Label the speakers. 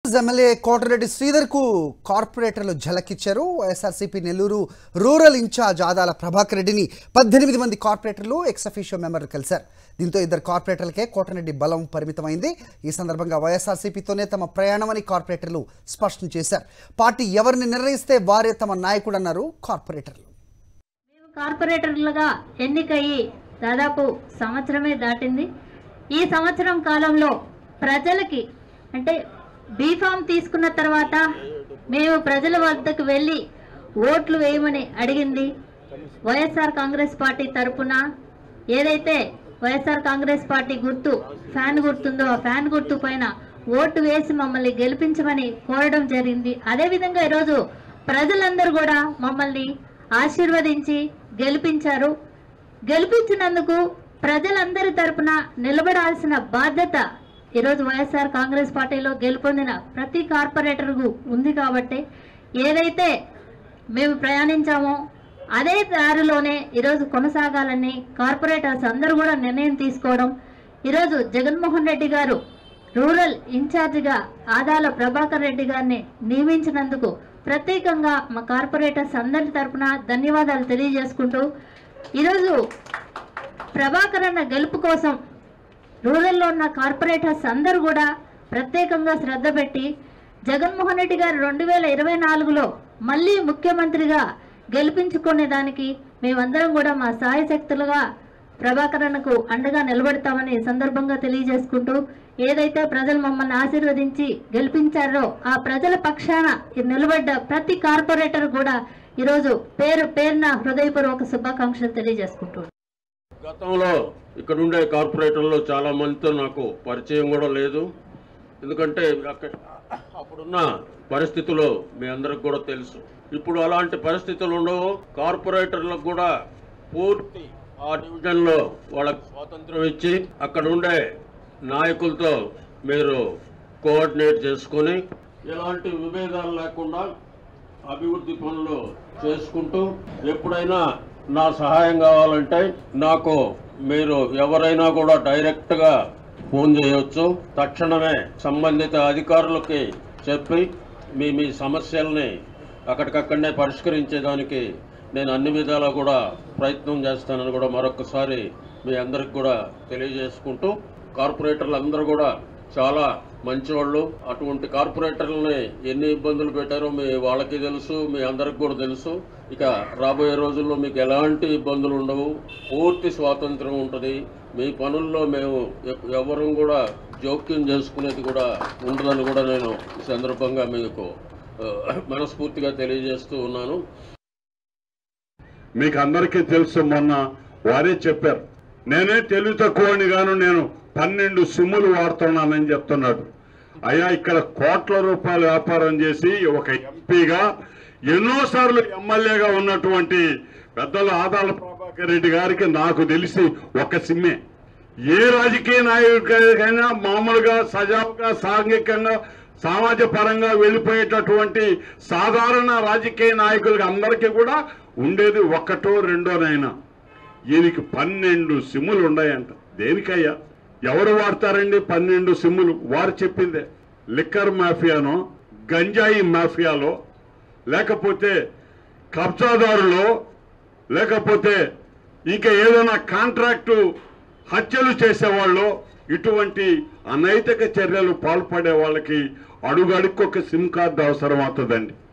Speaker 1: MLA Kota Reddy Sridhar కు కార్పొరేటర్లు ఝలకిచ్చారు Y S R C P Nellore rural in-charge Adala Prabhakar రెడ్డిని పద్దెనిమిది మంది కార్పొరేటర్లు ఎక్సఫీషియో మెంబర్లు కలిశారు దీంతో ఇద్దరు కార్పొరేటర్లకే కోటరెడ్డి బలం పరిమితమైంది ఈ సందర్భంగా వైఎస్ఆర్సీపీతోనే తమ ప్రయాణమని కార్పొరేటర్లు స్పష్టం చేశారు పార్టీ ఎవరిని నిర్ణయిస్తే వారే తమ నాయకుడన్నారు కార్పొరేటర్లు
Speaker 2: మేము కార్పొరేటర్లుగా ఎన్నికయ్యి దాదాపు సంవత్సరమే దాటింది ఈ సంవత్సరం కాలంలో ప్రజలకి అంటే బీఫామ్ తీసుకున్న తర్వాత మేము ప్రజల వద్దకు వెళ్ళి ఓట్లు వేయమని అడిగింది వైఎస్ఆర్ కాంగ్రెస్ పార్టీ తరపున ఏదైతే వైఎస్ఆర్ కాంగ్రెస్ పార్టీ గుర్తు ఫ్యాన్ గుర్తుందో ఆ ఫ్యాన్ గుర్తు పైన ఓటు వేసి మమ్మల్ని గెలిపించమని కోరడం జరిగింది అదేవిధంగా ఈరోజు ప్రజలందరూ కూడా మమ్మల్ని ఆశీర్వదించి గెలిపించారు గెలిపించినందుకు ప్రజలందరి తరపున నిలబడాల్సిన బాధ్యత ఈరోజు వైఎస్ఆర్ కాంగ్రెస్ పార్టీలో గెలుపొందిన ప్రతి కార్పొరేటర్కు ఉంది కాబట్టి ఏదైతే మేము ప్రయాణించామో అదే దారిలోనే ఈరోజు కొనసాగాలని కార్పొరేటర్స్ అందరూ కూడా నిర్ణయం తీసుకోవడం ఈరోజు జగన్మోహన్ రెడ్డి గారు రూరల్ ఇన్ఛార్జిగా ఆదాల ప్రభాకర్ రెడ్డి గారిని నియమించినందుకు ప్రత్యేకంగా మా కార్పొరేటర్స్ అందరి తరపున ధన్యవాదాలు తెలియజేసుకుంటూ ఈరోజు ప్రభాకర్ అన్న గెలుపు కోసం రూరల్లో ఉన్న కార్పొరేటర్స్ అందరూ కూడా ప్రత్యేకంగా శ్రద్ధ పెట్టి జగన్మోహన్ రెడ్డి గారు రెండు వేల ఇరవై నాలుగులో మళ్ళీ ముఖ్యమంత్రిగా గెలిపించుకునే దానికి మేమందరం కూడా మా సాయశక్తులుగా ప్రభాకర్ అన్నకు అండగా నిలబడతామని ఈ సందర్భంగా తెలియజేసుకుంటూ ఏదైతే ప్రజలు మమ్మల్ని ఆశీర్వదించి గెలిపించారో ఆ ప్రజల పక్షాన ఈ నిలబడ్డ ప్రతి కార్పొరేటర్ కూడా ఈరోజు పేరు పేరున హృదయపూర్వక శుభాకాంక్షలు తెలియజేసుకుంటున్నాను
Speaker 3: గతంలో ఇక్కడ ఉండే కార్పొరేటర్లో చాలా మందితో నాకు పరిచయం కూడా లేదు ఎందుకంటే అక్కడ అప్పుడున్న పరిస్థితులు మీ అందరికి కూడా తెలుసు ఇప్పుడు అలాంటి పరిస్థితులు ఉండవు కార్పొరేటర్లకు కూడా పూర్తి ఆ డివిజన్లో వాళ్ళకి స్వాతంత్రం ఇచ్చి అక్కడ ఉండే నాయకులతో మీరు కోఆర్డినేట్ చేసుకొని ఎలాంటి విభేదాలు లేకుండా అభివృద్ధి పనులు చేసుకుంటూ ఎప్పుడైనా నా సహాయం కావాలంటే నాకు మీరు ఎవరైనా కూడా డైరెక్ట్గా ఫోన్ చేయవచ్చు తక్షణమే సంబంధిత అధికారులకి చెప్పి మీ మీ సమస్యల్ని అక్కడికక్కడనే పరిష్కరించేదానికి నేను అన్ని విధాలా కూడా ప్రయత్నం చేస్తానని కూడా మరొకసారి మీ అందరికి కూడా తెలియజేసుకుంటూ కార్పొరేటర్లు అందరూ కూడా చాలా మంచివాళ్ళు అటువంటి కార్పొరేటర్లని ఎన్ని ఇబ్బందులు పెట్టారో మీ వాళ్ళకి తెలుసు మీ అందరికి కూడా తెలుసు ఇక రాబోయే రోజుల్లో మీకు ఎలాంటి ఇబ్బందులు ఉండవు పూర్తి స్వాతంత్రం ఉంటుంది మీ పనుల్లో మేము ఎ- ఎవరు కూడా జోక్యం చేసుకునేది కూడా ఉండదని కూడా నేను ఈ సందర్భంగా మీకు ఆ, మనస్ఫూర్తిగా తెలియజేస్తూ ఉన్నాను
Speaker 4: మీకు అందరికీ తెలుసు మొన్న వారే చెప్పారు నేనే తెలివి తక్కువని గాను నేను పన్నెండు సిమ్ములు వాడుతున్నానని చెప్తున్నాడు అయ్యా ఇక్కడ కోట్ల రూపాయల వ్యాపారం చేసి ఒక ఎంపీగా ఎన్నోసార్లు ఎమ్మెల్యేగా ఉన్నటువంటి పెద్దలు ఆదాల ప్రభాకర్ రెడ్డి గారికి నాకు తెలిసి ఒక సిమ్మే ఏ రాజకీయ నాయకుడికైనా మామూలుగా సజావుగా సాంఘికంగా సామాజిక పరంగా వెళ్ళిపోయేటటువంటి సాధారణ రాజకీయ నాయకులకి అందరికీ కూడా ఉండేది ఒకటో రెండోనైనా ఈయనకి పన్నెండు సిమ్ములు ఉన్నాయంట దేనికయ్యా ఎవరు వాడతారండి పన్నెండు సిమ్ములు వారు చెప్పిందే లిక్కర్ మాఫియానో గంజాయి మాఫియాలో లేకపోతే కబ్జాదారులో లేకపోతే ఇంకా ఏదైనా కాంట్రాక్టు హత్యలు చేసేవాళ్ళు ఇటువంటి అనైతిక చర్యలు పాల్పడే వాళ్ళకి అడుగడుక్కొక సిమ్ కార్డు అవసరం అవుతుందండి